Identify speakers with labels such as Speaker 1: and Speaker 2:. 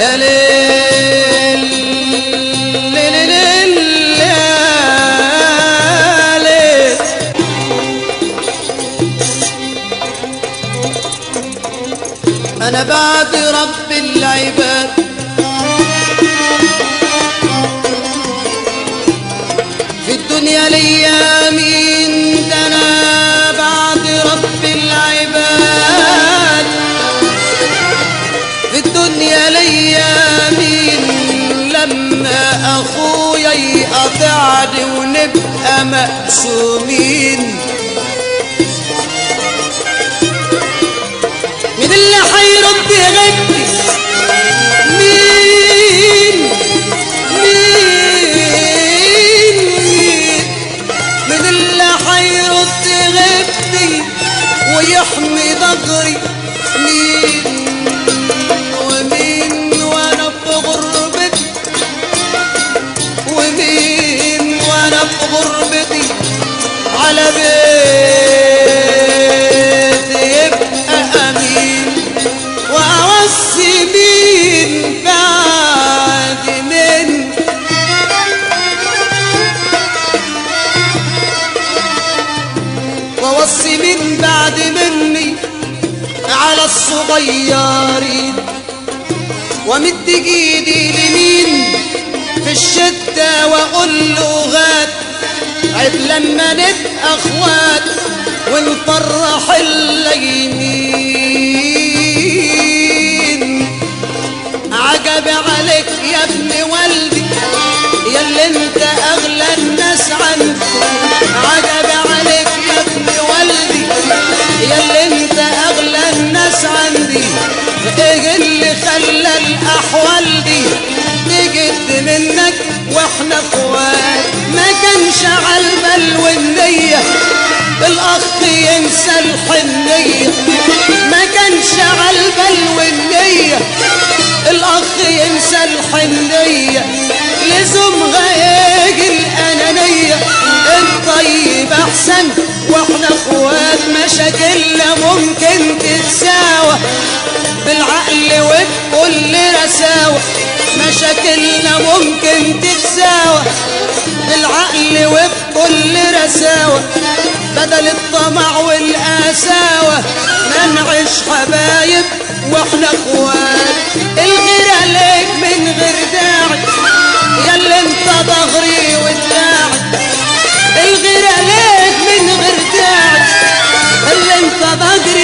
Speaker 1: يا ليل ليل ليل يا ليل أنا بعد رب العباد في الدنيا ليا مين ده أنا بعد رب العباد في الدنيا ليا مين لما أخويا يقطعني ونبقى مقسومين مين اللي حيرد غدي مين مين مين اللي حيرد غدي ويحمي ضغري مين ومين وانا في غربتي ومين وانا في غربتي على بيتي يبقى امين واوصي مين بعد من واوصي مين بعد مني على الصغيرين ومد ايدي لمين في الشدة واقول له غاد عيب لما نبقى اخوات ونفرح الليمين عجب عليك يا ابن والدي يا اللي انت اغلى الناس عندي عجب عليك يا ابن والدي يا اللي انت اغلى الناس عندي ايه اللي خلى الاحوال دي تجد منك واحنا اخوات ما كانش عالبال والنية الاخ ينسى الحنية ما كانش عالبال والنية الاخ ينسى الحنية لزومها يجي الانانية الطيب احسن واحنا اخوات مشاكلنا ممكن تتساوى بالعقل وبكل رساوة مشاكلنا ممكن تتساوى بالعقل وبكل رساوة بدل الطمع والقساوة ما نعيش حبايب واحنا اخوات الغير عليك من غير داعي يا اللي انت ظهري ودراعي الغير عليك من غير داعي اللي انت ظهري